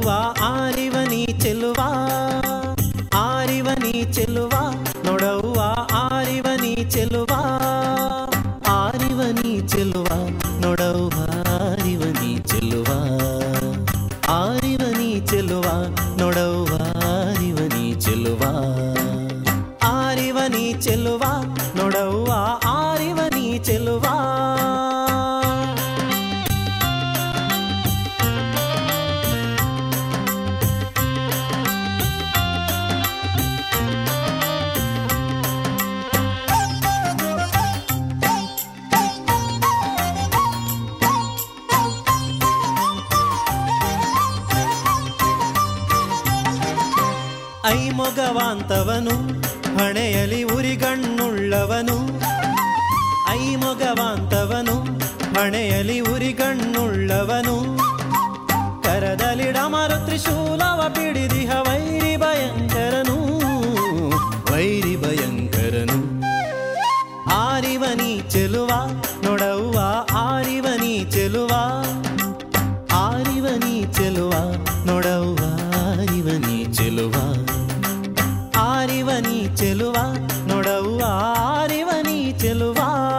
ನೊಡವ್ವ ಆರಿವ ನೀ ಚೆಲುವ ಆರಿವ ನೀ ಚೆಲುವ ನೊಡವ್ವ ಆರಿವ ನೀ ಚೆಲುವ ಆರಿವ ನೀ ಚೆಲುವ ನೊಡವ್ವ ಆರಿವ ನೀ ಚೆಲುವ ಆರಿವ ನೀ ಚೆಲುವ ನೊಡವ್ವ ಆರಿವ ನೀ ಚೆಲುವ ಆರಿವ ನೀ ಚೆಲುವ ನೊಡವ್ವ ಆರಿವ ನೀ ಚೆಲುವ ಐಮೊಗವಾಂತವನು ಹಣೆಯಲಿ ಉರಿಗಣ್ಣುಳ್ಳವನು ಐಮೊಗವಾಂತವನು ಹಣೆಯಲಿ ಉರಿಗಣ್ಣುಳ್ಳವನು ಕರದಲಿಡಮರು ತ್ರಿಶೂಲವ ಪಿಡಿದಿಹ ವೈರಿ ಭಯಂಕರನು ವೈರಿ ಭಯಂಕರನು ಆರಿವನಿ ಚೆಲುವ ನೊಡವ್ವ ಆರಿವನಿ ಚೆಲುವ ಆರಿವನಿ ಚೆಲುವ ನೊಡವ್ವ ಆರಿವನಿ ಚೆಲುವ ಆರಿವನಿ ಚೆಲುವ ನೊಡವ್ವ ಆರಿವನಿ ಚೆಲುವ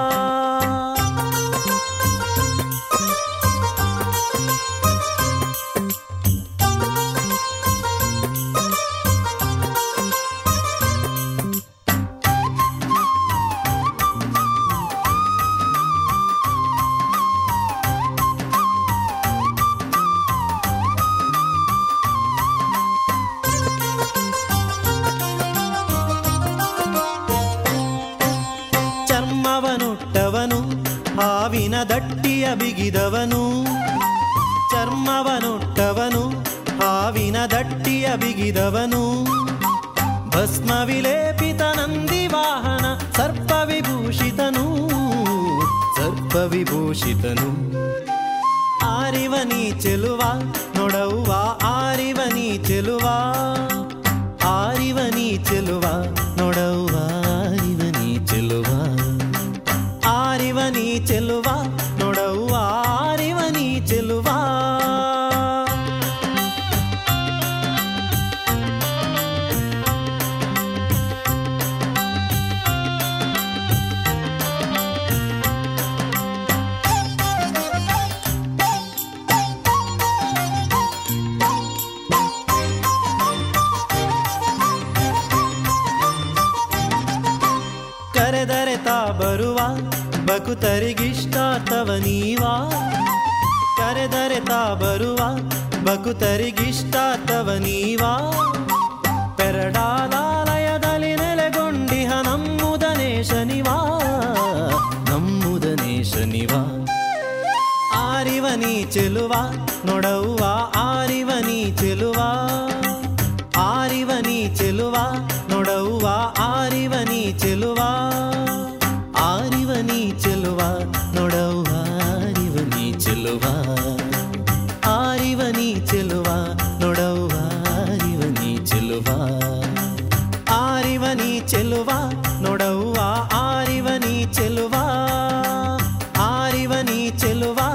ಚರ್ಮವನುಟ್ಟವನು ಹಾವಿನ ದಟ್ಟಿಯ ಬಿಗಿದವನು ಚರ್ಮವನುಟ್ಟವನು ಹಾವಿನ ದಟ್ಟಿಯ ಬಿಗಿದವನು ಭಸ್ಮ ವಿಲೇಪಿತ ನಂದಿ ವಾಹನ ಸರ್ಪ ವಿಭೂಷಿತನು ಸರ್ಪ ವಿಭೂಷಿತನು ಆರಿವನಿ ಚೆಲುವ ನೊಡವ್ವ ಆರಿವನಿ ಚೆಲುವ ಆರಿವನಿ ಚೆಲುವ ನೊಡವ್ವ ಆರಿವನಿ ಚೆಲುವ ಆರಿವನಿ ಚೆಲುವ ನೊಡವ್ವ ಆರಿವನಿ ಚೆಲುವ ಕರೆದರೆ ತಾ ಬರುವ ಬಕುತರಿಗಿಷ್ಟಾರ್ಥವ ನೀವಾ ಕರೆದರೆ ತಾ ಬರುವ ಬಕುತರಿಗಿಷ್ಟಾರ್ಥವ ನೀವಾ ಪೆರಡಾಲಾಲಯದಲ್ಲಿ ನೆಲೆಗೊಂಡಿಹ ನಮ್ಮುದನೇ ಶನಿವಾ ನಮ್ಮುದನೇ ಶನಿವಾ ಆರಿವನಿ ಚೆಲುವ ನೊಡವ್ವ ಆರಿವನಿ ಚೆಲುವ ಆರಿವನಿ ಚೆಲುವ ನೊಡವ್ವ ಆರಿವನಿ ಚೆಲುವ ಆರಿವನಿ ಚೆಲುವ ನೊಡವ್ವ ಆರಿವನಿ ಚೆಲುವ ಆರಿವನಿ ಚೆಲುವ ನೊಡವ್ವ ಆರಿವನಿ ಚೆಲುವ ಆರಿವನಿ ಚೆಲುವ ನೊಡವ್ವ ಆರಿವನಿ ಚೆಲುವ ಆರಿವನಿ ಚೆಲುವ